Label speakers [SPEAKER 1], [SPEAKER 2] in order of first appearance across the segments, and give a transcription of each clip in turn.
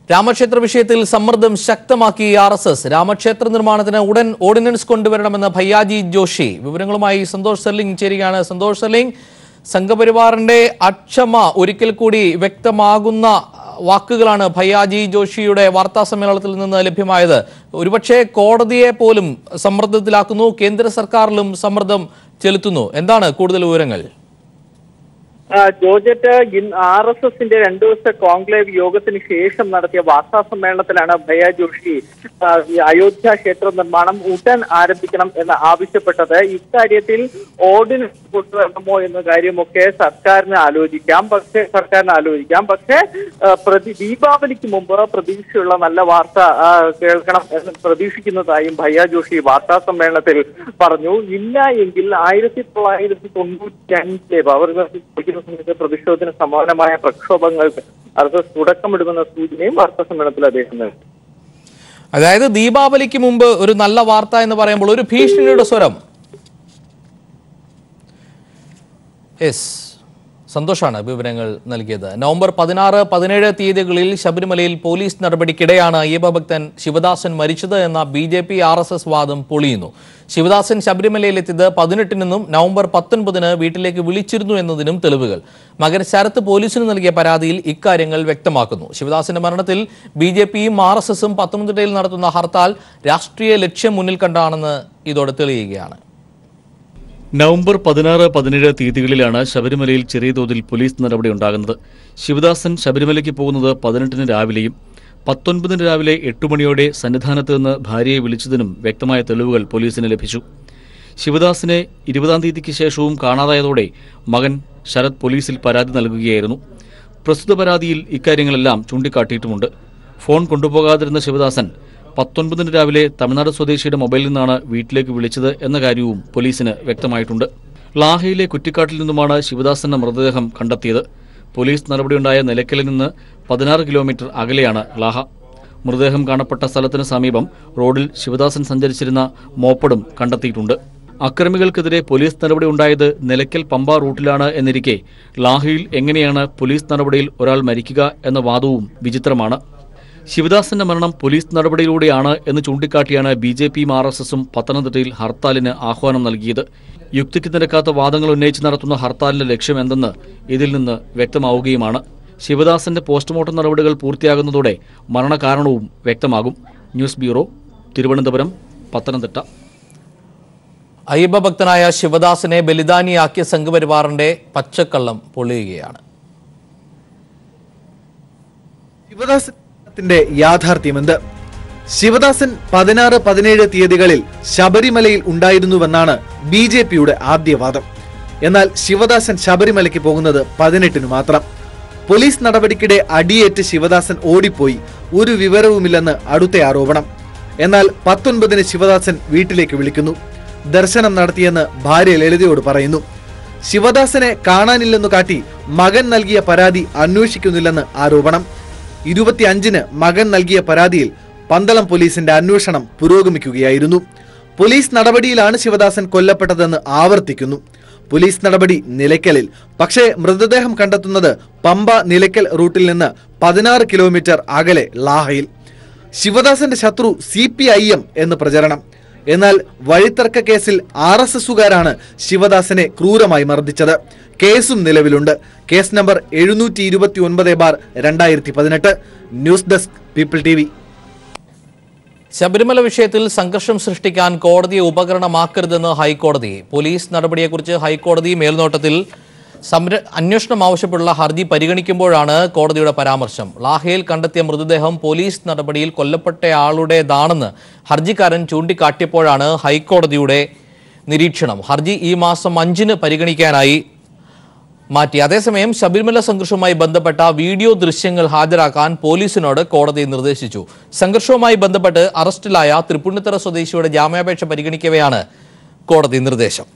[SPEAKER 1] രാമക്ഷേത്ര വിഷയത്തിൽ സമ്മർദ്ദം ശക്തമാക്കി ആർ എസ് എസ് രാമക്ഷേത്ര നിർമ്മാണത്തിന് ഉടൻ ഓർഡിനൻസ് കൊണ്ടുവരണമെന്ന് ഭയ്യാജി ജോഷി വിവരങ്ങളുമായി സന്തോഷ് സെർലിംഗ് ചേരുകയാണ് സന്തോഷ് സെർലിംഗ് സംഘപരിവാറിന്റെ അക്ഷമ ഒരിക്കൽ കൂടി വ്യക്തമാകുന്ന വാക്കുകളാണ് ഭയ്യാജി ജോഷിയുടെ വാർത്താ സമ്മേളനത്തിൽ നിന്ന് ലഭ്യമായത് ഒരുപക്ഷെ കോടതിയെ പോലും സമ്മർദ്ദത്തിലാക്കുന്നു കേന്ദ്ര സർക്കാരിലും സമ്മർദ്ദം ചെലുത്തുന്നു എന്താണ് കൂടുതൽ വിവരങ്ങൾ
[SPEAKER 2] ആ, ജോർജറ്റ് ആർ എസ് എസിന്റെ രണ്ടു ദിവസത്തെ കോൺക്ലേവ് യോഗത്തിന് ശേഷം നടത്തിയ വാർത്താ സമ്മേളനത്തിലാണ് ഭയ ജോഷി ആ, ഈ അയോധ്യ ക്ഷേത്ര നിർമ്മാണം ഉടൻ ആരംഭിക്കണം എന്ന് ആവശ്യപ്പെട്ടത് ഇക്കാര്യത്തിൽ ഓർഡിനൻസ് കൊണ്ടുവരണമോ എന്ന കാര്യമൊക്കെ സർക്കാരിന് ആലോചിക്കാം പക്ഷേ സർക്കാരിന് ആലോചിക്കാം പക്ഷേ ആ, പ്രതി ദീപാവലിക്ക് മുമ്പ് പ്രതീക്ഷയുള്ള നല്ല വാർത്ത ആ, കേൾക്കണം എന്ന് പ്രതീക്ഷിക്കുന്നതായും ഭയ്യ ജോഷി വാർത്താ സമ്മേളനത്തിൽ പറഞ്ഞു ഇല്ല എങ്കിൽ ആയിരത്തി തൊള്ളായിരത്തി തൊണ്ണൂറ്റി അഞ്ചിലെ പവർഗത്തിൽ കുറിക്കുന്ന സമയത്ത് പ്രതിഷേധത്തിന് സമാനമായ പ്രക്ഷോഭങ്ങൾക്ക് അത് തുടക്കമിടുമെന്ന സൂചനയും വാർത്താ സമ്മേളനത്തിൽ അദ്ദേഹം നൽകി
[SPEAKER 1] അതായത് ദീപാവലിക്ക് മുമ്പ് ഒരു നല്ല വാർത്ത എന്ന് പറയുമ്പോൾ ഒരു ഭീഷണിയുടെ സ്വരം യെസ് സന്തോഷാണ് വിവരങ്ങൾ നൽകിയത് നവംബർ പതിനാറ് പതിനേഴ് തീയതികളിൽ ശബരിമലയിൽ പോലീസ് നടപടിക്കിടെയാണ് അയ്യപ്പഭക്തൻ ശിവദാസൻ മരിച്ചത് എന്ന B J P R S S വാദം പൊളിയുന്നു ശിവദാസൻ ശബരിമലയിലെത്തിയത് പതിനെട്ടിനും നവംബർ പത്തൊൻപതിന് വീട്ടിലേക്ക് വിളിച്ചിരുന്നു എന്നതിനും തെളിവുകൾ മകൻ ശരത്ത് പോലീസിന് നൽകിയ പരാതിയിൽ ഇക്കാര്യങ്ങൾ വ്യക്തമാക്കുന്നു ശിവദാസന്റെ മരണത്തിൽ ബി ജെ പിയും ആർ എസ് എസും പത്തനംതിട്ടയിൽ നടത്തുന്ന ഹർത്താൽ രാഷ്ട്രീയ ലക്ഷ്യം മുന്നിൽ കണ്ടാണെന്ന് ഇതോടെ തെളിയുകയാണ്
[SPEAKER 3] നവംബർ പതിനാറ് പതിനേഴ് തീയതികളിലാണ് ശബരിമലയിൽ ചെറിയ തോതിൽ പോലീസ് നടപടി ഉണ്ടാകുന്നത് ശിവദാസൻ ശബരിമലയ്ക്ക് പോകുന്നത് പതിനെട്ടിന് രാവിലെയും പത്തൊൻപതിന് രാവിലെ എട്ട് മണിയോടെ സന്നിധാനത്ത് നിന്ന് ഭാര്യയെ വിളിച്ചതിനും വ്യക്തമായ തെളിവുകൾ പോലീസിന് ലഭിച്ചു ശിവദാസിനെ ഇരുപതാം തീയതിക്ക് ശേഷവും കാണാതായതോടെ മകൻ ശരത് പോലീസിൽ പരാതി നൽകുകയായിരുന്നു പ്രസ്തുത പരാതിയിൽ ഇക്കാര്യങ്ങളെല്ലാം ചൂണ്ടിക്കാട്ടിയിട്ടുമുണ്ട് ഫോൺ കൊണ്ടുപോകാതിരുന്ന ശിവദാസൻ പത്തൊൻപതിന് രാവിലെ തമിഴ്നാട് സ്വദേശിയുടെ മൊബൈലിൽ നിന്നാണ് വീട്ടിലേക്ക് വിളിച്ചത് എന്ന കാര്യവും പോലീസിന് വ്യക്തമായിട്ടുണ്ട് ലാഹയിലെ കുറ്റിക്കാട്ടിൽ നിന്നുമാണ് ശിവദാസന്റെ മൃതദേഹം കണ്ടെത്തിയത് പോലീസ് നടപടിയുണ്ടായ നിലയ്ക്കലിൽ നിന്ന് പതിനാറ് കിലോമീറ്റർ അകലെയാണ് ലാഹ മൃതദേഹം കാണപ്പെട്ട സ്ഥലത്തിന് സമീപം റോഡിൽ ശിവദാസൻ സഞ്ചരിച്ചിരുന്ന മോപ്പടും കണ്ടെത്തിയിട്ടുണ്ട് അക്രമികൾക്കെതിരെ പോലീസ് നടപടി ഉണ്ടായത് നിലയ്ക്കൽ പമ്പ റൂട്ടിലാണ് എന്നിരിക്കെ ലാഹയിൽ എങ്ങനെയാണ് പോലീസ് നടപടിയിൽ ഒരാൾ മരിക്കുക എന്ന വാദവും വിചിത്രമാണ് ശിവദാസന്റെ മരണം പോലീസ് നടപടിയിലൂടെയാണ് എന്ന് ചൂണ്ടിക്കാട്ടിയാണ് ബി ജെ പിയും ആർ എസ് എസും പത്തനംതിട്ടയിൽ ഹർത്താലിന് ആഹ്വാനം നൽകിയത് യുക്തിക്ക് നിരക്കാത്ത വാദങ്ങൾ ഉന്നയിച്ച് നടത്തുന്ന ഹർത്താലിന്റെ ലക്ഷ്യം എന്തെന്ന് ഇതിൽ നിന്ന് വ്യക്തമാവുകയുമാണ് ശിവദാസന്റെ പോസ്റ്റ്മോർട്ടം നടപടികൾ പൂർത്തിയാകുന്നതോടെ മരണകാരണവും വ്യക്തമാകും ന്യൂസ് ബ്യൂറോ തിരുവനന്തപുരം പത്തനംതിട്ട
[SPEAKER 1] അയ്യപ്പ ഭക്തനായ ശിവദാസനെ ബലിദാനിയാക്കിയ സംഘപരിവാറിന്റെ പച്ചക്കള്ളം പൊളിയുകയാണ്
[SPEAKER 4] ശിവദാസന്റെ യാഥാർത്ഥ്യമെന്ത് ശിവദാസൻ പതിനാറ് പതിനേഴ് തീയതികളിൽ ശബരിമലയിൽ ഉണ്ടായിരുന്നുവെന്നാണ് ബി ജെ പിയുടെ ആദ്യവാദം എന്നാൽ ശിവദാസൻ ശബരിമലയ്ക്ക് പോകുന്നത് പതിനെട്ടിന് മാത്രം പോലീസ് നടപടിക്കിടെ അടിയേറ്റ് ശിവദാസൻ ഓടിപ്പോയി ഒരു വിവരവുമില്ലെന്ന് അടുത്ത ആരോപണം എന്നാൽ പത്തൊൻപതിന് ശിവദാസൻ വീട്ടിലേക്ക് വിളിക്കുന്നു ദർശനം നടത്തിയെന്ന് ഭാര്യ ലളിതയോട് പറയുന്നു ശിവദാസനെ കാണാനില്ലെന്നു കാട്ടി മകൻ നൽകിയ പരാതി അന്വേഷിക്കുന്നില്ലെന്ന് ആരോപണം ഇരുപത്തിയഞ്ചിന് മകൻ നൽകിയ പരാതിയിൽ പന്തളം പോലീസിന്റെ അന്വേഷണം പുരോഗമിക്കുകയായിരുന്നു പോലീസ് നടപടിയിലാണ് ശിവദാസൻ കൊല്ലപ്പെട്ടതെന്ന് ആവർത്തിക്കുന്നു പോലീസ് നടപടി നിലയ്ക്കലിൽ പക്ഷേ മൃതദേഹം കണ്ടെത്തുന്നത് പമ്പ നിലയ്ക്കൽ റൂട്ടിൽ നിന്ന് പതിനാറ് കിലോമീറ്റർ അകലെ ലാഹയിൽ ശിവദാസന്റെ ശത്രു സി പി ഐ എം എന്ന് പ്രചരണം എന്നാൽ വഴിത്തർക്ക കേസിൽ ആർ എസ് എസുകാരാണ് ശിവദാസനെ ക്രൂരമായി മർദ്ദിച്ചത് കേസും നിലവിലുണ്ട് കേസ് നമ്പർ എഴുന്നൂറ്റി ഇരുപത്തി ഒൻപത് ബാർ രണ്ടായിരത്തി പതിനെട്ട് news desk people T V
[SPEAKER 1] Sabarimala വിഷയത്തിൽ സംഘർഷം സൃഷ്ടിക്കാൻ കോടതിയെ ഉപകരണമാക്കരുതെന്ന് ഹൈക്കോടതി പോലീസ് നടപടിയെക്കുറിച്ച് ഹൈക്കോടതി മേൽനോട്ടത്തിൽ സംര അന്വേഷണം ആവശ്യപ്പെട്ടുള്ള ഹർജി പരിഗണിക്കുമ്പോഴാണ് കോടതിയുടെ പരാമർശം ലാഹയിൽ കണ്ടെത്തിയ മൃതദേഹം പോലീസ് നടപടിയിൽ കൊല്ലപ്പെട്ടയാളുടേതാണെന്ന് ഹർജിക്കാരൻ ചൂണ്ടിക്കാട്ടിയപ്പോഴാണ് ഹൈക്കോടതിയുടെ നിരീക്ഷണം ഹർജി ഈ മാസം അഞ്ചിന് പരിഗണിക്കാനായി മാറ്റി അതേസമയം ശബരിമല സംഘർഷവുമായി ബന്ധപ്പെട്ട വീഡിയോ ദൃശ്യങ്ങൾ ഹാജരാക്കാൻ പോലീസിനോട് കോടതി നിർദ്ദേശിച്ചു സംഘർഷവുമായി ബന്ധപ്പെട്ട് അറസ്റ്റിലായ തൃപ്പൂണിത്തറ സ്വദേശിയുടെ ജാമ്യാപേക്ഷ പരിഗണിക്കവെയാണ് കോടതി നിർദ്ദേശം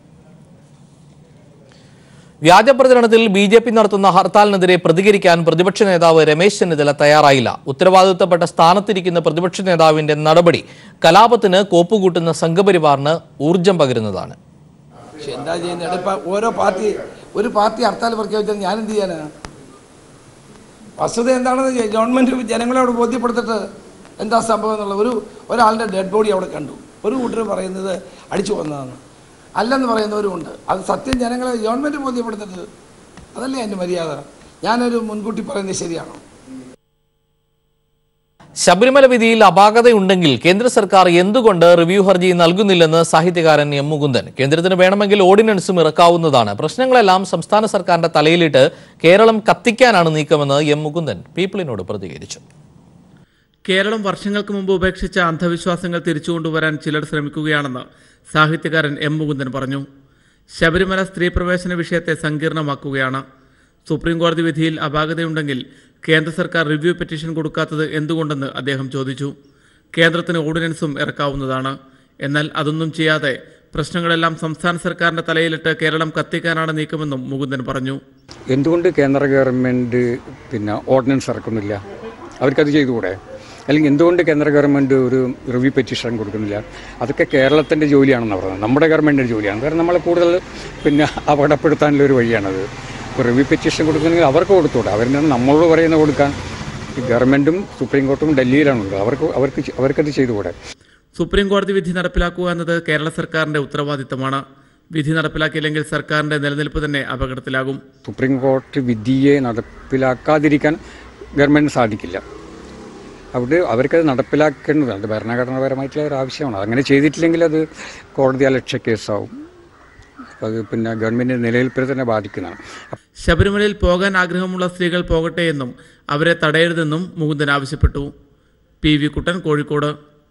[SPEAKER 1] വ്യാജ പ്രചരണത്തിൽ ബി ജെ പി നടത്തുന്ന ഹർത്താലിനെതിരെ പ്രതികരിക്കാൻ പ്രതിപക്ഷ നേതാവ് രമേശ് ചെന്നിത്തല തയ്യാറായില്ല ഉത്തരവാദിത്തപ്പെട്ട സ്ഥാനത്തിരിക്കുന്ന പ്രതിപക്ഷ നേതാവിന്റെ നടപടി കലാപത്തിന് കോപ്പുകൂട്ടുന്ന സംഘപരിവാറിന് ഊർജം പകരുന്നതാണ്
[SPEAKER 5] പക്ഷെ എന്താ ചെയ്യുന്നത് ഇപ്പം ഓരോ പാർട്ടി ഒരു പാർട്ടി ഹർത്താൽ പ്രഖ്യാപിച്ചാൽ ഞാൻ എന്ത് ചെയ്യാനാ വസ്തുത എന്താണെന്ന് ഗ- ഗവൺമെൻറ് ജനങ്ങളോട് ബോധ്യപ്പെടുത്തിട്ട് എന്താ സംഭവം എന്നുള്ള ഒരു ഒരാളുടെ ഡെഡ് ബോഡി അവിടെ കണ്ടു ഒരു കൂട്ടർ പറയുന്നത് അടിച്ചു കൊന്നതാണ് അല്ലെന്ന് പറയുന്നവരുമുണ്ട് അത് സത്യം ജനങ്ങളെ ഗവൺമെൻറ് ബോധ്യപ്പെടുത്തിട്ട് അതല്ലേ എൻ്റെ മര്യാദ ഞാനൊരു മുൻകൂട്ടി പറയുന്നത് ശരിയാണോ
[SPEAKER 1] ശബരിമല വിധിയിൽ അപാകതയുണ്ടെങ്കിൽ കേന്ദ്ര സർക്കാർ എന്തുകൊണ്ട് റിവ്യൂ ഹർജി നൽകുന്നില്ലെന്ന് സാഹിത്യകാരൻ എം മുകുന്ദൻ കേന്ദ്രത്തിന് വേണമെങ്കിൽ ഓർഡിനൻസും ഇറക്കാവുന്നതാണ് പ്രശ്നങ്ങളെല്ലാം സംസ്ഥാന സർക്കാരിന്റെ തലയിലിട്ട് കേരളം കത്തിക്കാനാണ് നീക്കമെന്ന് എം മുകുന്ദൻ പീപ്പിളിനോട് പ്രതികരിച്ചു
[SPEAKER 6] കേരളം വർഷങ്ങൾക്ക് മുമ്പ് ഉപേക്ഷിച്ച അന്ധവിശ്വാസങ്ങൾ തിരിച്ചുകൊണ്ടുവരാൻ ചിലർ ശ്രമിക്കുകയാണെന്ന് സാഹിത്യകാരൻ എം മുകുന്ദൻ പറഞ്ഞു ശബരിമല സ്ത്രീ പ്രവേശന വിഷയത്തെ സങ്കീർണമാക്കുകയാണ് സുപ്രീം കോടതി വിധിയിൽ അപാകതയുണ്ടെങ്കിൽ കേന്ദ്ര സർക്കാർ റിവ്യൂ പെറ്റീഷൻ കൊടുക്കാത്തത് എന്തുകൊണ്ടെന്ന് അദ്ദേഹം ചോദിച്ചു കേന്ദ്രത്തിന് ഓർഡിനൻസും ഇറക്കാവുന്നതാണ് എന്നാൽ അതൊന്നും ചെയ്യാതെ പ്രശ്നങ്ങളെല്ലാം സംസ്ഥാന സർക്കാരിന്റെ തലയിലിട്ട് കേരളം കത്തിക്കാനാണ് നീക്കമെന്നും മുകുന്ദൻ പറഞ്ഞു
[SPEAKER 7] എന്തുകൊണ്ട് കേന്ദ്ര ഗവൺമെൻറ് പിന്നെ ഓർഡിനൻസ് ഇറക്കുന്നില്ല അവർക്കത് ചെയ്തുകൂടെ അല്ലെങ്കിൽ എന്തുകൊണ്ട് കേന്ദ്ര ഗവൺമെൻറ് ഒരു റിവ്യൂ പെറ്റീഷൻ കൊടുക്കുന്നില്ല അതൊക്കെ കേരളത്തിൻ്റെ ജോലിയാണെന്ന് പറയുന്നത് നമ്മുടെ ഗവൺമെൻറ്റിൻ്റെ ജോലിയാണ് കാരണം നമ്മളെ കൂടുതൽ പിന്നെ അപകടപ്പെടുത്താനുള്ള ഒരു വഴിയാണത് ഇപ്പോൾ റിവ്യൂ പെറ്റീഷൻ കൊടുക്കുന്നെങ്കിൽ അവർക്ക് കൊടുത്തൂടെ അവരെന്താണ് നമ്മളോട് പറയുന്നത് കൊടുക്കാൻ ഈ ഗവൺമെൻറ്റും സുപ്രീം കോർട്ടും ഡൽഹിയിലാണുള്ളത് അവർക്ക് അവർക്ക് ചെ- അവർക്കത് ചെയ്തുകൂടെ
[SPEAKER 6] സുപ്രീം കോടതി വിധി നടപ്പിലാക്കുക എന്നത് കേരള സർക്കാരിന്റെ ഉത്തരവാദിത്തമാണ് വിധി നടപ്പിലാക്കിയില്ലെങ്കിൽ സർക്കാരിന്റെ നിലനിൽപ്പ് തന്നെ അപകടത്തിലാകും
[SPEAKER 7] സുപ്രീം കോടതി വിധിയെ നടപ്പിലാക്കാതിരിക്കാൻ ഗവൺമെൻറ്റിന് സാധിക്കില്ല അവിടെ അവർക്കത് നടപ്പിലാക്കേണ്ടത് അത് ഭരണഘടനാപരമായിട്ടുള്ള ഒരു ആവശ്യമാണ് അങ്ങനെ ചെയ്തിട്ടില്ലെങ്കിൽ അത് കോടതി അലക്ഷ്യ കേസാവും അത് പിന്നെ ഗവൺമെൻറ്റിൻ്റെ നിലനിൽപ്പിനെ തന്നെ ബാധിക്കുന്നതാണ്
[SPEAKER 6] ശബരിമലയിൽ പോകാൻ ആഗ്രഹമുള്ള സ്ത്രീകൾ പോകട്ടെ എന്നും അവരെ തടയരുതെന്നും മുകുന്ദൻ ആവശ്യപ്പെട്ടു പി വി കുട്ടൻ കോഴിക്കോട്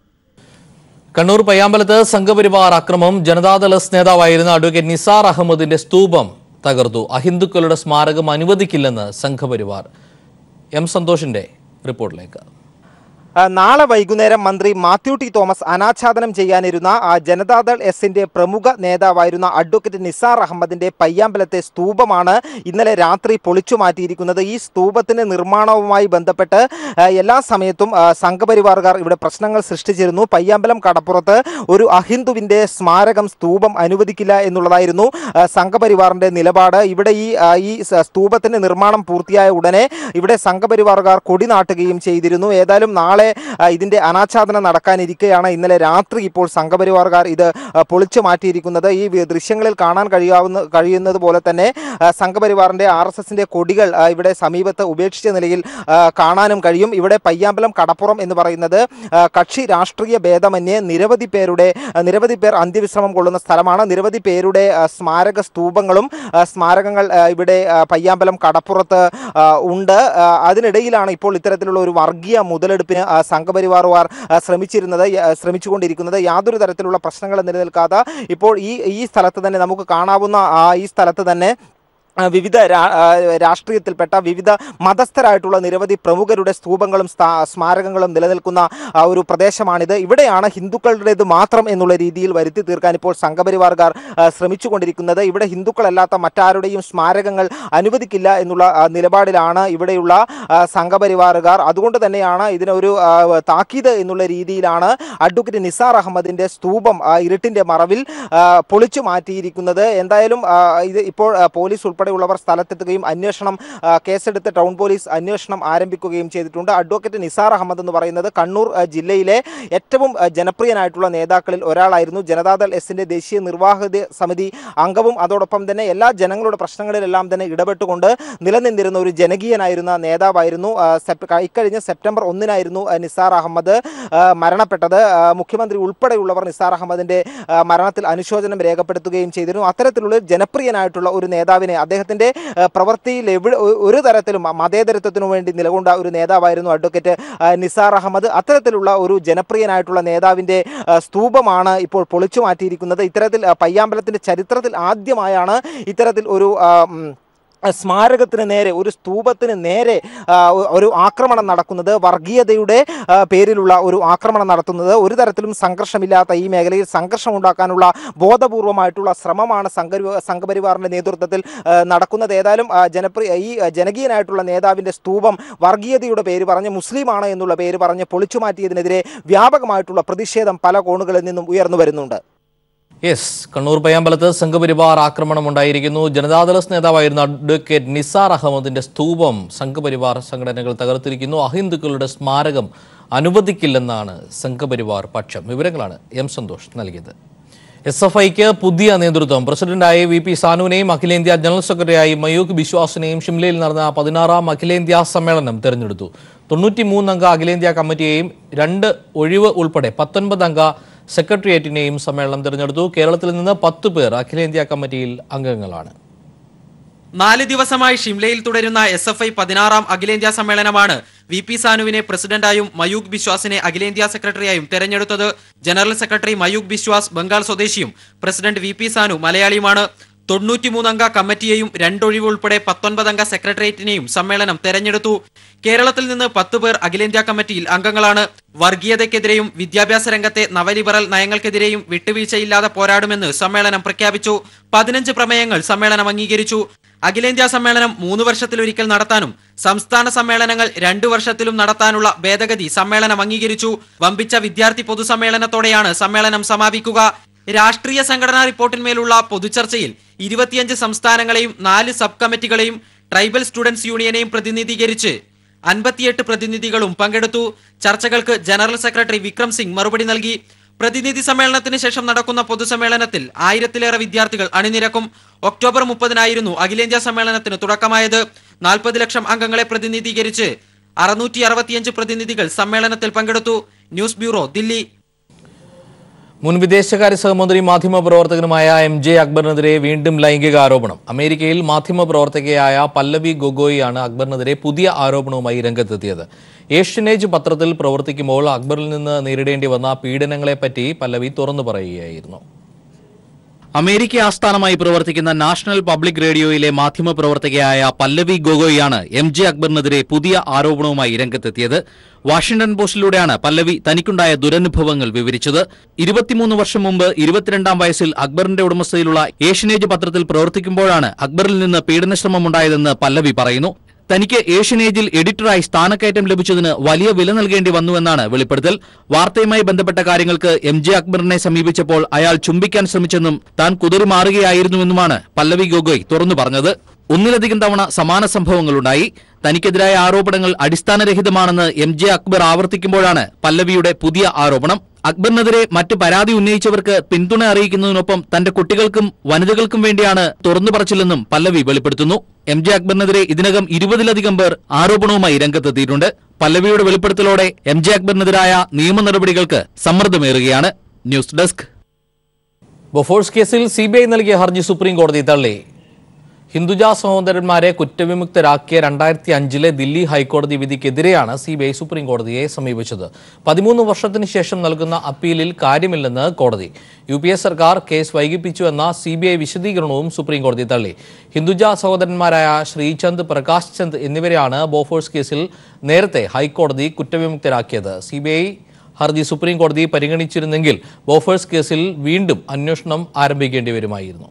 [SPEAKER 1] കണ്ണൂർ പയ്യാമ്പലത്ത് സംഘപരിവാർ അക്രമം ജനതാദൾ എസ് നേതാവായിരുന്ന അഡ്വക്കേറ്റ് നിസാർ അഹമ്മദിന്റെ സ്തൂപം തകർത്തു അഹിന്ദുക്കളുടെ സ്മാരകം അനുവദിക്കില്ലെന്ന് സംഘപരിവാർ എം സന്തോഷിന്റെ റിപ്പോർട്ടിലേക്ക്
[SPEAKER 8] ആ, നാളെ വൈകുന്നേരം മന്ത്രി മാത്യു ടി തോമസ് അനാച്ഛാദനം ചെയ്യാനിരുന്ന ആ ജനതാദൾ എസിന്റെ പ്രമുഖ നേതാവായിരുന്ന അഡ്വക്കേറ്റ് നിസാർ അഹമ്മദിന്റെ പയ്യാമ്പലത്തെ സ്തൂപമാണ് ഇന്നലെ രാത്രി പൊളിച്ചു മാറ്റിയിരിക്കുന്നത് ഈ സ്തൂപത്തിന്റെ നിർമ്മാണവുമായി ബന്ധപ്പെട്ട് ആ, എല്ലാ സമയത്തും ആ, സംഘപരിവാറുകാർ ഇവിടെ പ്രശ്നങ്ങൾ സൃഷ്ടിച്ചിരുന്നു പയ്യാമ്പലം കടപ്പുറത്ത് ഒരു അഹിന്ദുവിന്റെ സ്മാരകം സ്തൂപം അനുവദിക്കില്ല എന്നുള്ളതായിരുന്നു ആ, സംഘപരിവാറിന്റെ നിലപാട് ഇവിടെ ഈ ആ, ഈ സ- സ്തൂപത്തിന്റെ നിർമ്മാണം പൂർത്തിയായ ഉടനെ ഇവിടെ സംഘപരിവാറുകാർ കൊടി നാട്ടുകയും ചെയ്തിരുന്നു ഏതായാലും നാളെ ആ, ഇതിന്റെ അനാച്ഛാദനം നടക്കാനിരിക്കെയാണ് ഇന്നലെ രാത്രി ഇപ്പോൾ സംഘപരിവാറുകാർ ഇത് ആ, പൊളിച്ചു മാറ്റിയിരിക്കുന്നത് ഈ വി- ദൃശ്യങ്ങളിൽ കാണാൻ കഴിയാവുന്ന കഴിയുന്നത് പോലെ തന്നെ ആ, സംഘപരിവാറിന്റെ ആർ എസ് എസിന്റെ കൊടികൾ ആ, ഇവിടെ സമീപത്ത് ഉപേക്ഷിച്ച നിലയിൽ ആ, കാണാനും കഴിയും ഇവിടെ പയ്യാമ്പലം കടപ്പുറം എന്ന് പറയുന്നത് ആ, കക്ഷി രാഷ്ട്രീയ ഭേദമന്യേ നിരവധി പേരുടെ ആ, നിരവധി പേർ അന്ത്യവിശ്രമം കൊള്ളുന്ന സ്ഥലമാണ് നിരവധി പേരുടെ ആ, സ്മാരക സ്തൂപങ്ങളും ആ, സ്മാരകങ്ങൾ ആ, ഇവിടെ ആ, പയ്യാമ്പലം കടപ്പുറത്ത് ആ, ഉണ്ട് ആ, അതിനിടയിലാണ് ഇപ്പോൾ ഇത്തരത്തിലുള്ള ഒരു വർഗീയ മുതലെടുപ്പിന് ആ, സംഘപരിവാറുകാർ ആ, ശ്രമിച്ചിരുന്നത് യ- ശ്രമിച്ചുകൊണ്ടിരിക്കുന്നത് യാതൊരു തരത്തിലുള്ള പ്രശ്നങ്ങളും നിലനിൽക്കാതെ ഇപ്പോൾ ഈ ഈ സ്ഥലത്ത് തന്നെ നമുക്ക് കാണാവുന്ന ആ ഈ സ്ഥലത്ത് തന്നെ ആ, വിവിധ രാ- ആ, രാഷ്ട്രീയത്തിൽപ്പെട്ട വിവിധ മതസ്ഥരായിട്ടുള്ള നിരവധി പ്രമുഖരുടെ സ്തൂപങ്ങളും സ്ഥാ- സ്മാരകങ്ങളും നിലനിൽക്കുന്ന ആ, ഒരു പ്രദേശമാണിത് ഇവിടെയാണ് ഹിന്ദുക്കളുടേത് മാത്രം എന്നുള്ള രീതിയിൽ വരുത്തി തീർക്കാൻ ഇപ്പോൾ സംഘപരിവാർകാർ ആ, ശ്രമിച്ചുകൊണ്ടിരിക്കുന്നത് ഇവിടെ ഹിന്ദുക്കളല്ലാത്ത മറ്റാരുടെയും സ്മാരകങ്ങൾ അനുവദിക്കില്ല എന്നുള്ള ആ, നിലപാടിലാണ് ഇവിടെയുള്ള ആ, സംഘപരിവാറുകാർ അതുകൊണ്ട് തന്നെയാണ് ഇതിനൊരു ആ, താക്കീത് എന്നുള്ള രീതിയിലാണ് അഡ്വക്കേറ്റ് നിസാർ അഹമ്മദിന്റെ സ്തൂപം ആ, ഇരുട്ടിന്റെ മറവിൽ ആ, പൊളിച്ചു മാറ്റിയിരിക്കുന്നത് എന്തായാലും ആ, ഇത് ഇപ്പോൾ ആ, പോലീസ് ഉൾപ്പെടെയുള്ളവർ സ്ഥലത്തെത്തുകയും അന്വേഷണം ആ, കേസെടുത്ത് ടൗൺ പോലീസ് അന്വേഷണം ആരംഭിക്കുകയും ചെയ്തിട്ടുണ്ട് അഡ്വക്കേറ്റ് നിസാർ അഹമ്മദ് എന്ന് പറയുന്നത് കണ്ണൂർ ആ, ജില്ലയിലെ ഏറ്റവും ആ, ജനപ്രിയനായിട്ടുള്ള നേതാക്കളിൽ ഒരാളായിരുന്നു ജനതാദൾ എസിന്റെ ദേശീയ നിർവാഹക സമിതി അംഗവും അതോടൊപ്പം തന്നെ എല്ലാ ജനങ്ങളുടെ പ്രശ്നങ്ങളിലെല്ലാം തന്നെ ഇടപെട്ടുകൊണ്ട് നിലനിന്നിരുന്ന ഒരു ജനകീയനായിരുന്ന നേതാവായിരുന്നു ആ, സെപ്- ഇക്കഴിഞ്ഞ സെപ്റ്റംബർ ഒന്നിനായിരുന്നു ആ, നിസാർ അഹമ്മദ് ആ, മരണപ്പെട്ടത് ആ, മുഖ്യമന്ത്രി ഉൾപ്പെടെയുള്ളവർ നിസാർ അഹമ്മദിന്റെ ആ, മരണത്തിൽ അനുശോചനം രേഖപ്പെടുത്തുകയും ചെയ്തിരുന്നു അത്തരത്തിലുള്ള ഒരു ജനപ്രിയനായിട്ടുള്ള ഒരു നേതാവിനെ അദ്ദേഹത്തിന്റെ ആ, പ്രവൃത്തിയിൽ എവിടെ ഒ- ഒരു തരത്തിലും മതേതരത്വത്തിനു വേണ്ടി നിലകൊണ്ട ഒരു നേതാവായിരുന്നു അഡ്വക്കേറ്റ് ആ, നിസാർ അഹമ്മദ് അത്തരത്തിലുള്ള ഒരു ജനപ്രിയനായിട്ടുള്ള നേതാവിന്റെ ആ, സ്തൂപമാണ് ഇപ്പോൾ പൊളിച്ചു മാറ്റിയിരിക്കുന്നത് ഇത്തരത്തിൽ ആ, പയ്യാമ്പലത്തിന്റെ ചരിത്രത്തിൽ ആദ്യമായാണ് ഇത്തരത്തിൽ ഒരു ആ, ഉം, സ്മാരകത്തിന് നേരെ ഒരു സ്തൂപത്തിന് നേരെ ആ, ഒ- ഒരു ആക്രമണം നടക്കുന്നത് വർഗീയതയുടെ ആ, പേരിലുള്ള ഒരു ആക്രമണം നടത്തുന്നത് ഒരു തരത്തിലും സംഘർഷമില്ലാത്ത ഈ മേഖലയിൽ സംഘർഷം ഉണ്ടാക്കാനുള്ള ബോധപൂർവമായിട്ടുള്ള ശ്രമമാണ് സംഘ സംഘപരിവാറിന്റെ നേതൃത്വത്തിൽ ആ, നടക്കുന്നത് ഏതായാലും ആ, ജനപ്രിയ ഈ ആ, ജനകീയനായിട്ടുള്ള നേതാവിന്റെ സ്തൂപം വർഗീയതയുടെ പേര് പറഞ്ഞ് മുസ്ലിമാണ് എന്നുള്ള പേര് പറഞ്ഞ് പൊളിച്ചു മാറ്റിയതിനെതിരെ വ്യാപകമായിട്ടുള്ള പ്രതിഷേധം പല കോണുകളിൽ നിന്നും ഉയർന്നു വരുന്നുണ്ട്
[SPEAKER 1] യെസ് കണ്ണൂർ പയ്യാമ്പലത്ത് സംഘപരിവാർ ആക്രമണം ഉണ്ടായിരിക്കുന്നു ജനതാദളസ് നേതാവായിരുന്ന അഡ്വക്കേറ്റ് നിസാർ അഹമ്മദിന്റെ സ്തൂപം സംഘപരിവാർ സംഘടനകൾ തകർത്തിരിക്കുന്നു അഹിന്ദുക്കളുടെ സ്മാരകം അനുവദിക്കില്ലെന്നാണ് സംഘപരിവാർ പക്ഷം വിവരങ്ങളാണ് എം സന്തോഷ് നൽകിയത് എസ് എഫ് ഐക്ക് പുതിയ നേതൃത്വം പ്രസിഡന്റായി വി പി സാനുവിനെയും അഖിലേന്ത്യാ ജനറൽ സെക്രട്ടറിയായി മയൂഖ് ബിശ്വാസിനെയും ഷിംലയിൽ നടന്ന പതിനാറാം അഖിലേന്ത്യാ സമ്മേളനം തെരഞ്ഞെടുത്തു തൊണ്ണൂറ്റിമൂന്നംഗ അഖിലേന്ത്യാ കമ്മിറ്റിയെയും രണ്ട് ഒഴിവ് ഉൾപ്പെടെ പത്തൊൻപത് അംഗ സെക്രട്ടേറിയറ്റിനെയും സമ്മേളനം തെരഞ്ഞെടുത്തു കേരളത്തിൽ നിന്ന് പത്ത് പേർ അഖിലേന്ത്യാ കമ്മിറ്റിയിൽ അംഗങ്ങളാണ്
[SPEAKER 9] നാല് ദിവസമായി ഷിംലയിൽ തുടരുന്ന എസ് എഫ് ഐ പതിനാറാം അഖിലേന്ത്യാ സമ്മേളനമാണ് വി പി സാനുവിനെ പ്രസിഡന്റായും മയൂഖ് ബിശ്വാസിനെ അഖിലേന്ത്യാ സെക്രട്ടറിയായും തെരഞ്ഞെടുത്തത് ജനറൽ സെക്രട്ടറി മയൂഖ് ബിശ്വാസ് ബംഗാൾ സ്വദേശിയും പ്രസിഡന്റ് വി പി സാനു മലയാളിയുമാണ് തൊണ്ണൂറ്റിമൂന്നംഗ കമ്മിറ്റിയെയും രണ്ടൊഴിവ് ഉൾപ്പെടെ പത്തൊൻപതംഗ സെക്രട്ടേറിയറ്റിനെയും സമ്മേളനം തെരഞ്ഞെടുത്തു കേരളത്തിൽ നിന്ന് പത്ത് പേർ അഖിലേന്ത്യാ കമ്മിറ്റിയിൽ അംഗങ്ങളാണ് വർഗീയതയ്ക്കെതിരെയും വിദ്യാഭ്യാസ രംഗത്തെ നവലിബറൽ നയങ്ങൾക്കെതിരെയും വിട്ടുവീഴ്ചയില്ലാതെ പോരാടുമെന്ന് സമ്മേളനം പ്രഖ്യാപിച്ചു പതിനഞ്ച് പ്രമേയങ്ങൾ സമ്മേളനം അംഗീകരിച്ചു അഖിലേന്ത്യാ സമ്മേളനം മൂന്ന് വർഷത്തിലൊരിക്കൽ നടത്താനും സംസ്ഥാന സമ്മേളനങ്ങൾ രണ്ടു വർഷത്തിലും നടത്താനുള്ള ഭേദഗതി സമ്മേളനം അംഗീകരിച്ചു വമ്പിച്ച വിദ്യാർത്ഥി പൊതുസമ്മേളനത്തോടെയാണ് സമ്മേളനം സമാപിക്കുക രാഷ്ട്രീയ സംഘടനാ റിപ്പോർട്ടിന്മേലുള്ള പൊതുചർച്ചയിൽ ഇരുപത്തിയഞ്ച് സംസ്ഥാനങ്ങളെയും നാല് സബ് കമ്മിറ്റികളെയും ട്രൈബൽ സ്റ്റുഡൻസ് യൂണിയനെയും പ്രതിനിധീകരിച്ച് അൻപത്തിയെട്ട് പ്രതിനിധികളും പങ്കെടുത്തു ചർച്ചകൾക്ക് ജനറൽ സെക്രട്ടറി വിക്രം സിംഗ് മറുപടി നൽകി പ്രതിനിധി സമ്മേളനത്തിന് ശേഷം നടക്കുന്ന പൊതുസമ്മേളനത്തിൽ ആയിരത്തിലേറെ വിദ്യാർത്ഥികൾ അണിനിരക്കും ഒക്ടോബർ മുപ്പതിനായിരുന്നു അഖിലേന്ത്യാ സമ്മേളനത്തിന് തുടക്കമായത് നാൽപ്പത് ലക്ഷം അംഗങ്ങളെ പ്രതിനിധീകരിച്ച് അറുന്നൂറ്റി അറുപത്തിയഞ്ച് പ്രതിനിധികൾ സമ്മേളനത്തിൽ പങ്കെടുത്തു ന്യൂസ് ബ്യൂറോ ദില്ലി
[SPEAKER 1] മുൻ വിദേശകാര്യ സഹമന്ത്രി മാധ്യമപ്രവർത്തകനുമായ എം ജെ അക്ബറിനെതിരെ വീണ്ടും ലൈംഗിക ആരോപണം അമേരിക്കയിൽ മാധ്യമപ്രവർത്തകയായ പല്ലവി ഗൊഗോയിയാണ് അക്ബറിനെതിരെ പുതിയ ആരോപണവുമായി രംഗത്തെത്തിയത് ഏഷ്യനേജ് പത്രത്തിൽ പ്രവർത്തിക്കുമ്പോൾ അക്ബറിൽ നിന്ന് നേരിടേണ്ടി വന്ന പീഡനങ്ങളെപ്പറ്റി പല്ലവി തുറന്നു പറയുകയായിരുന്നു
[SPEAKER 10] അമേരിക്ക ആസ്ഥാനമായി പ്രവർത്തിക്കുന്ന നാഷണൽ പബ്ലിക് റേഡിയോയിലെ മാധ്യമപ്രവർത്തകയായ പല്ലവി ഗൊഗോയിയാണ് എം ജെ അക്ബറിനെതിരെ പുതിയ ആരോപണവുമായി രംഗത്തെത്തിയത് വാഷിംഗ്ടൺ പോസ്റ്റിലൂടെയാണ് പല്ലവി തനിക്കുണ്ടായ ദുരനുഭവങ്ങൾ വിവരിച്ചത് ഇരുപത്തിമൂന്ന് വർഷം മുമ്പ് ഇരുപത്തിരണ്ടാം വയസ്സിൽ അക്ബറിന്റെ ഉടമസ്ഥയിലുള്ള ഏഷ്യനേജ് പത്രത്തിൽ പ്രവർത്തിക്കുമ്പോഴാണ് അക്ബറിൽ നിന്ന് പീഡനശ്രമമുണ്ടായതെന്ന് പല്ലവി പറയുന്നു തനിക്ക് ഏഷ്യനേജിൽ എഡിറ്ററായി സ്ഥാനക്കയറ്റം ലഭിച്ചതിന് വലിയ വില നൽകേണ്ടി വന്നുവെന്നാണ് വെളിപ്പെടുത്തൽ വാർത്തയുമായി ബന്ധപ്പെട്ട കാര്യങ്ങൾക്ക് എം ജെ അക്ബറിനെ സമീപിച്ചപ്പോൾ അയാൾ ചുംബിക്കാൻ ശ്രമിച്ചെന്നും താൻ കുതിറി മാറുകയായിരുന്നുവെന്നുമാണ് പല്ലവി ഗൊഗോയ് തുറന്നു പറഞ്ഞത് ഒന്നിലധികം തവണ സമാന സംഭവങ്ങളുണ്ടായി തനിക്കെതിരായ ആരോപണങ്ങൾ അടിസ്ഥാനരഹിതമാണെന്ന് എം ജെ അക്ബർ ആവർത്തിക്കുമ്പോഴാണ് പല്ലവിയുടെ പുതിയ ആരോപണം അക്ബറിനെതിരെ മറ്റ് പരാതി ഉന്നയിച്ചവർക്ക് പിന്തുണ അറിയിക്കുന്നതിനൊപ്പം തന്റെ കുട്ടികൾക്കും വനിതകൾക്കും വേണ്ടിയാണ് തുറന്നു പറച്ചില്ലെന്നും പല്ലവി വെളിപ്പെടുത്തുന്നു എം ജെ അക്ബറിനെതിരെ ഇതിനകം ഇരുപതിലധികം പേർ ആരോപണവുമായി രംഗത്തെത്തിയിട്ടുണ്ട് പല്ലവിയുടെ വെളിപ്പെടുത്തലോടെ എം ജെ അക്ബറിനെതിരായ നിയമ നടപടികൾക്ക് സമ്മർദ്ദമേറുകയാണ് ന്യൂസ് ഡെസ്ക്
[SPEAKER 1] ബൊഫോഴ്സ് കേസിൽ സി ബി ഐ നൽകിയ ഹർജി സുപ്രീം കോടതി തള്ളി ഹിന്ദുജ സഹോദരന്മാരെ കുറ്റവിമുക്തരാക്കിയ രണ്ടായിരത്തി അഞ്ചിലെ ദില്ലി ഹൈക്കോടതി വിധിക്കെതിരെയാണ് സി ബി ഐ സുപ്രീം കോടതിയെ സമീപിച്ചത് പതിമൂന്ന് വർഷത്തിന് ശേഷം നൽകുന്ന അപ്പീലിൽ കാര്യമില്ലെന്ന് കോടതി യു പി എ സർക്കാർ കേസ് വൈകിപ്പിച്ചു എന്ന സി ബി ഐ വിശദീകരണവും സുപ്രീം കോടതി തള്ളി ഹിന്ദുജ സഹോദരന്മാരായ ശ്രീചന്ദ് പ്രകാശ് ചന്ദ് എന്നിവരെയാണ് ബോഫോഴ്സ് കേസിൽ നേരത്തെ ഹൈക്കോടതി കുറ്റവിമുക്തരാക്കിയത് സി ബി ഐ ഹർജി സുപ്രീം കോടതി പരിഗണിച്ചിരുന്നെങ്കിൽ ബോഫേഴ്സ് കേസിൽ വീണ്ടും അന്വേഷണം ആരംഭിക്കേണ്ടി വരുമായിരുന്നു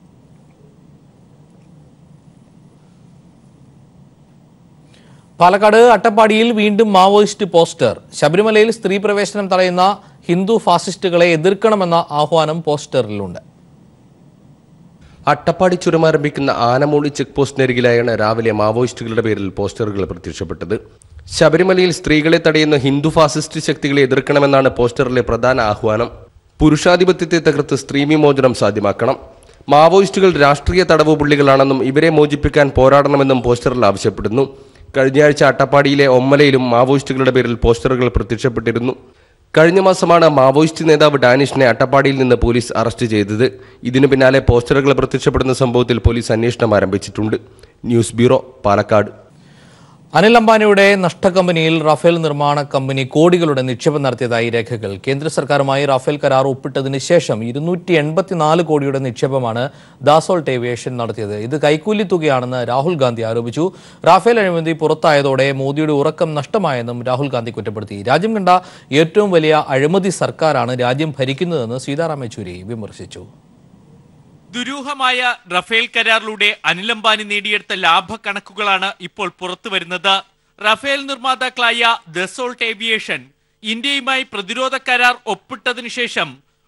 [SPEAKER 1] പാലക്കാട് അട്ടപ്പാടിയിൽ വീണ്ടും മാവോയിസ്റ്റ് പോസ്റ്റർ ശബരിമലയിൽ സ്ത്രീ പ്രവേശനം തടയുന്ന ഹിന്ദു ഫാസിസ്റ്റുകളെ എതിർക്കണമെന്ന ആഹ്വാനം പോസ്റ്ററിലുണ്ട്
[SPEAKER 11] അട്ടപ്പാടി ചുരം ആരംഭിക്കുന്ന ആനമൂളി ചെക്ക് പോസ്റ്റിനരികിലായാണ് രാവിലെ മാവോയിസ്റ്റുകളുടെ പേരിൽ പോസ്റ്ററുകൾ പ്രത്യക്ഷപ്പെട്ടത് ശബരിമലയിൽ സ്ത്രീകളെ തടയുന്ന ഹിന്ദു ഫാസിസ്റ്റ് ശക്തികളെ എതിർക്കണമെന്നാണ് പോസ്റ്ററിലെ പ്രധാന ആഹ്വാനം പുരുഷാധിപത്യത്തെ തകർത്ത് സ്ത്രീ വിമോചനം സാധ്യമാക്കണം മാവോയിസ്റ്റുകൾ രാഷ്ട്രീയ തടവ് പുള്ളികളാണെന്നും ഇവരെ മോചിപ്പിക്കാൻ പോരാടണമെന്നും പോസ്റ്ററിൽ ആവശ്യപ്പെടുന്നു കഴിഞ്ഞയാഴ്ച അട്ടപ്പാടിയിലെ ഒമ്മലയിലും മാവോയിസ്റ്റുകളുടെ പേരിൽ പോസ്റ്ററുകൾ പ്രത്യക്ഷപ്പെട്ടിരുന്നു കഴിഞ്ഞ മാസമാണ് മാവോയിസ്റ്റ് നേതാവ് ഡാനിഷിനെ അട്ടപ്പാടിയിൽ നിന്ന് പോലീസ് അറസ്റ്റ് ചെയ്തത് ഇതിനു പിന്നാലെ പോസ്റ്ററുകൾ പ്രത്യക്ഷപ്പെടുന്ന സംഭവത്തിൽ പോലീസ് അന്വേഷണം ആരംഭിച്ചിട്ടുണ്ട് ന്യൂസ് ബ്യൂറോ പാലക്കാട്
[SPEAKER 1] അനിൽ അംബാനിയുടെ നഷ്ടക്കമ്പനിയിൽ റഫേൽ നിർമ്മാണ കമ്പനി കോടികളുടെ നിക്ഷേപം നടത്തിയതായി രേഖകൾ കേന്ദ്ര സർക്കാരുമായി റഫേൽ കരാർ ഒപ്പിട്ടതിന് ശേഷം ഇരുന്നൂറ്റി എൺപത്തിനാല് കോടിയുടെ നിക്ഷേപമാണ് ദാസോൾട്ട് ഏവിയേഷൻ നടത്തിയത് ഇത് കൈക്കൂലി തുകയാണെന്ന് രാഹുൽ ഗാന്ധി ആരോപിച്ചു റാഫേൽ അഴിമതി പുറത്തായതോടെ മോദിയുടെ ഉറക്കം നഷ്ടമായെന്നും രാഹുൽ ഗാന്ധി കുറ്റപ്പെടുത്തി രാജ്യം കണ്ട ഏറ്റവും വലിയ അഴിമതി സർക്കാരാണ് രാജ്യം ഭരിക്കുന്നതെന്ന് സീതാറാം യെച്ചൂരി വിമർശിച്ചു
[SPEAKER 12] ദുരൂഹമായ റഫേൽ കരാറിലൂടെ അനിൽ അംബാനി നേടിയെടുത്ത ലാഭക്കണക്കുകളാണ് ഇപ്പോൾ പുറത്തുവരുന്നത് റഫേൽ നിർമ്മാതാക്കളായ ദസോൾട്ട് ഏവിയേഷൻ ഇന്ത്യയുമായി പ്രതിരോധ കരാർ ഒപ്പിട്ടതിനു ശേഷം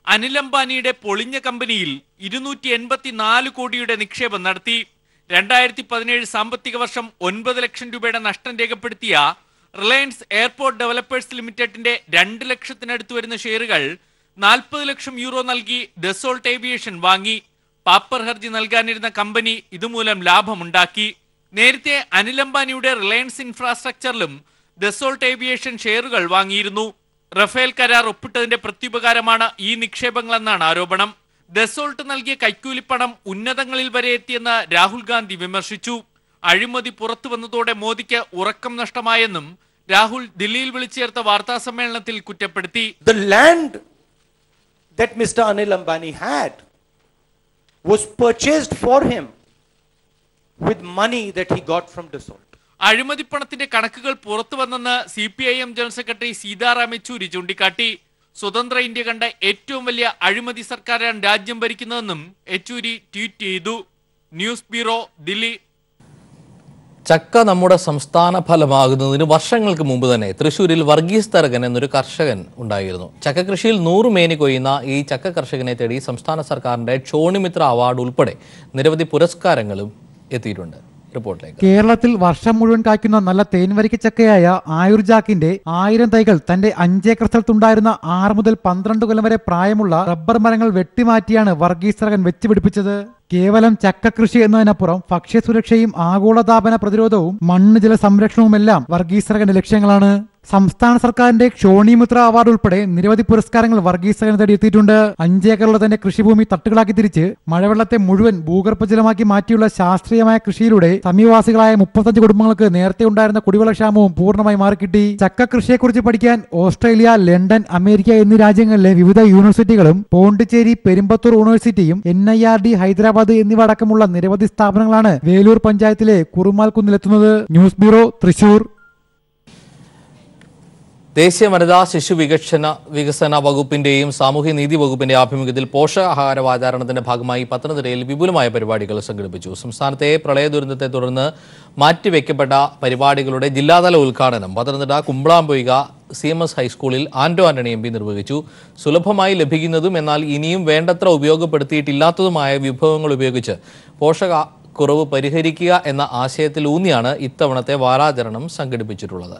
[SPEAKER 12] അനിൽ അംബാനിയുടെ പൊളിഞ്ഞ കമ്പനിയിൽ ഇരുന്നൂറ്റി എൺപത്തിനാല് കോടിയുടെ നിക്ഷേപം നടത്തി രണ്ടായിരത്തി പതിനേഴ് സാമ്പത്തിക വർഷം ഒൻപത് ലക്ഷം രൂപയുടെ നഷ്ടം രേഖപ്പെടുത്തിയ റിലയൻസ് എയർപോർട്ട് ഡെവലപ്പേഴ്സ് ലിമിറ്റഡിന്റെ രണ്ട് ലക്ഷത്തിനടുത്ത് വരുന്ന ഷെയറുകൾ നാൽപ്പത് ലക്ഷം യൂറോ നൽകി ഡെസോൾട്ട് ഏവിയേഷൻ വാങ്ങി പാപ്പർ ഹർജി നൽകാനിരുന്ന കമ്പനി ഇതുമൂലം ലാഭമുണ്ടാക്കി നേരത്തെ അനിൽ അംബാനിയുടെ റിലയൻസ് ഇൻഫ്രാസ്ട്രക്ചറിലും ദസോൾട്ട് ഏവിയേഷൻ ഷെയറുകൾ വാങ്ങിയിരുന്നു റഫേൽ കരാർ ഒപ്പിട്ടതിന്റെ പ്രത്യുപകാരമാണ് ഈ നിക്ഷേപങ്ങളെന്നാണ് ആരോപണം ദസോൾട്ട് നൽകിയ കൈക്കൂലിപ്പണം ഉന്നതങ്ങളിൽ വരെ എത്തിയെന്ന് രാഹുൽ ഗാന്ധി വിമർശിച്ചു അഴിമതി പുറത്തു വന്നതോടെ മോദിക്ക് ഉറക്കം നഷ്ടമായെന്നും രാഹുൽ ദില്ലിയിൽ വിളിച്ചു ചേർത്ത വാർത്താ സമ്മേളനത്തിൽ കുറ്റപ്പെടുത്തി
[SPEAKER 13] The land that Mr. Anil Ambani had was purchased for him with money that he got from Dassault.
[SPEAKER 12] അഴിമതിപ്പണത്തിന്റെ കണക്കുകൾ പുറത്തു വന്നെന്ന് C P I M general secretary Sitaram Yechury ചൂണ്ടിക്കാട്ടി സ്വതന്ത്ര ഇന്ത്യ കണ്ട ഏറ്റവും വലിയ അഴിമതി സർക്കാരാണ് രാജ്യം ഭരിക്കുന്നതെന്നും യെച്ചൂരി ട്വീറ്റ് ചെയ്തു ന്യൂസ് ബ്യൂറോ ദില്ലി
[SPEAKER 1] ചക്ക നമ്മുടെ സംസ്ഥാന ഫലമാകുന്നതിന് വർഷങ്ങൾക്ക് മുമ്പ് തന്നെ തൃശൂരിൽ വർഗീസ് തരകൻ എന്നൊരു കർഷകൻ ഉണ്ടായിരുന്നു ചക്ക കൃഷിയിൽ നൂറ് മേനി കൊയ്യുന്ന ഈ ചക്ക കർഷകനെ തേടി സംസ്ഥാന സർക്കാരിന്റെ ക്ഷോണിമിത്ര അവാർഡ് ഉൾപ്പെടെ നിരവധി പുരസ്കാരങ്ങളും എത്തിയിട്ടുണ്ട് റിപ്പോർട്ടിലേക്ക്
[SPEAKER 14] കേരളത്തിൽ വർഷം മുഴുവൻ കായ്ക്കുന്ന നല്ല തേൻവരിക്ക ചക്കയായ ആയുർജാക്കിന്റെ ആയിരം തൈകൾ തന്റെ അഞ്ചേക്കർ സ്ഥലത്തുണ്ടായിരുന്ന ആറ് മുതൽ പന്ത്രണ്ട് കൊല്ലം വരെ പ്രായമുള്ള റബ്ബർ മരങ്ങൾ വെട്ടിമാറ്റിയാണ് വർഗീസ് റകൻ വെച്ചുപിടിപ്പിച്ചത് കേവലം ചക്കകൃഷി എന്നതിനപ്പുറം ഭക്ഷ്യസുരക്ഷയും ആഗോളതാപന പ്രതിരോധവും മണ്ണ് ജല സംരക്ഷണവുമെല്ലാം വർഗീസ് റകന്റെ ലക്ഷ്യങ്ങളാണ് സംസ്ഥാന സർക്കാരിന്റെ ക്ഷോണിമിത്ര അവാർഡ് ഉൾപ്പെടെ നിരവധി പുരസ്കാരങ്ങൾ വർഗീസ് റകൻ തേടിയെത്തിയിട്ടുണ്ട് അഞ്ചേക്കറുള്ള തന്റെ കൃഷിഭൂമി തട്ടുകളാക്കി തിരിച്ച് മഴവെള്ളത്തെ മുഴുവൻ ഭൂഗർഭജലമാക്കി മാറ്റിയുള്ള ശാസ്ത്രീയമായ കൃഷിയിലൂടെ സമീപവാസികളായ മുപ്പത്തഞ്ച് കുടുംബങ്ങൾക്ക് നേരത്തെ ഉണ്ടായിരുന്ന കുടിവെള്ളക്ഷാമവും പൂർണ്ണമായി മാറിക്കിട്ടി ചക്ക കൃഷിയെക്കുറിച്ച് പഠിക്കാൻ ഓസ്ട്രേലിയ ലണ്ടൻ അമേരിക്ക എന്നീ രാജ്യങ്ങളിലെ വിവിധ യൂണിവേഴ്സിറ്റികളും പോണ്ടിച്ചേരി പെരുമ്പത്തൂർ യൂണിവേഴ്സിറ്റിയും N I R D Hyderabad എന്നിവ അടക്കമുള്ള നിരവധി സ്ഥാപനങ്ങളാണ് വേലൂർ പഞ്ചായത്തിലെ കുറുമാൽ കുന്നിലെത്തുന്നത് ന്യൂസ് ബ്യൂറോ തൃശൂർ
[SPEAKER 1] ദേശീയ വനിതാ ശിശു വികസന വികസന വകുപ്പിന്റെയും സാമൂഹ്യനീതി വകുപ്പിന്റെ ആഭിമുഖ്യത്തിൽ പോഷകാഹാര വാചാരണത്തിന്റെ ഭാഗമായി പത്തനംതിട്ടയിൽ വിപുലമായ പരിപാടികൾ സംഘടിപ്പിച്ചു സംസ്ഥാനത്തെ പ്രളയ ദുരന്തത്തെ തുടർന്ന് മാറ്റിവെക്കപ്പെട്ട പരിപാടികളുടെ ജില്ലാതല ഉദ്ഘാടനം Pathanamthitta Kumbalampoika C M S ഹൈസ്കൂളിൽ ആന്റോ ആന്റണി എം പി നിർവഹിച്ചു സുലഭമായി ലഭിക്കുന്നതും എന്നാൽ ഇനിയും വേണ്ടത്ര ഉപയോഗപ്പെടുത്തിയിട്ടില്ലാത്തതുമായ വിഭവങ്ങൾ ഉപയോഗിച്ച് പോഷക കുറവ് പരിഹരിക്കുക എന്ന ആശയത്തിൽ ഊന്നിയാണ് ഇത്തവണത്തെ വാരാചരണം സംഘടിപ്പിച്ചിട്ടുള്ളത്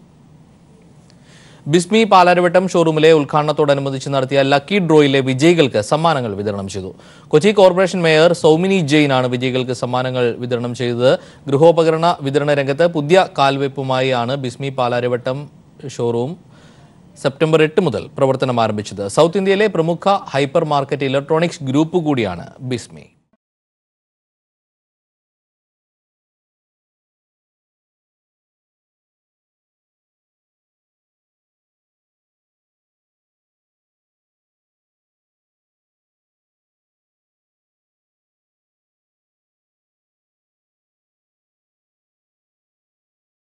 [SPEAKER 1] ബിസ്മി പാലാരവട്ടം ഷോറൂമിലെ ഉദ്ഘാടനത്തോടനുബന്ധിച്ച് നടത്തിയ ലക്കി ഡ്രോയിലെ വിജയികൾക്ക് സമ്മാനങ്ങൾ വിതരണം ചെയ്തു കൊച്ചി കോർപ്പറേഷൻ മേയർ സൗമിനി ജെയിനാണ് വിജയികൾക്ക് സമ്മാനങ്ങൾ വിതരണം ചെയ്തത് ഗൃഹോപകരണ വിതരണ രംഗത്ത് പുതിയ കാൽവയ്പുമായി ആണ് ബിസ്മി പാലാരവട്ടം ഷോറൂം സെപ്റ്റംബർ എട്ട് മുതൽ പ്രവർത്തനം ആരംഭിച്ചത് സൗത്ത് ഇന്ത്യയിലെ പ്രമുഖ ഹൈപ്പർ മാർക്കറ്റ് ഇലക്ട്രോണിക്സ് ഗ്രൂപ്പ് കൂടിയാണ് ബിസ്മി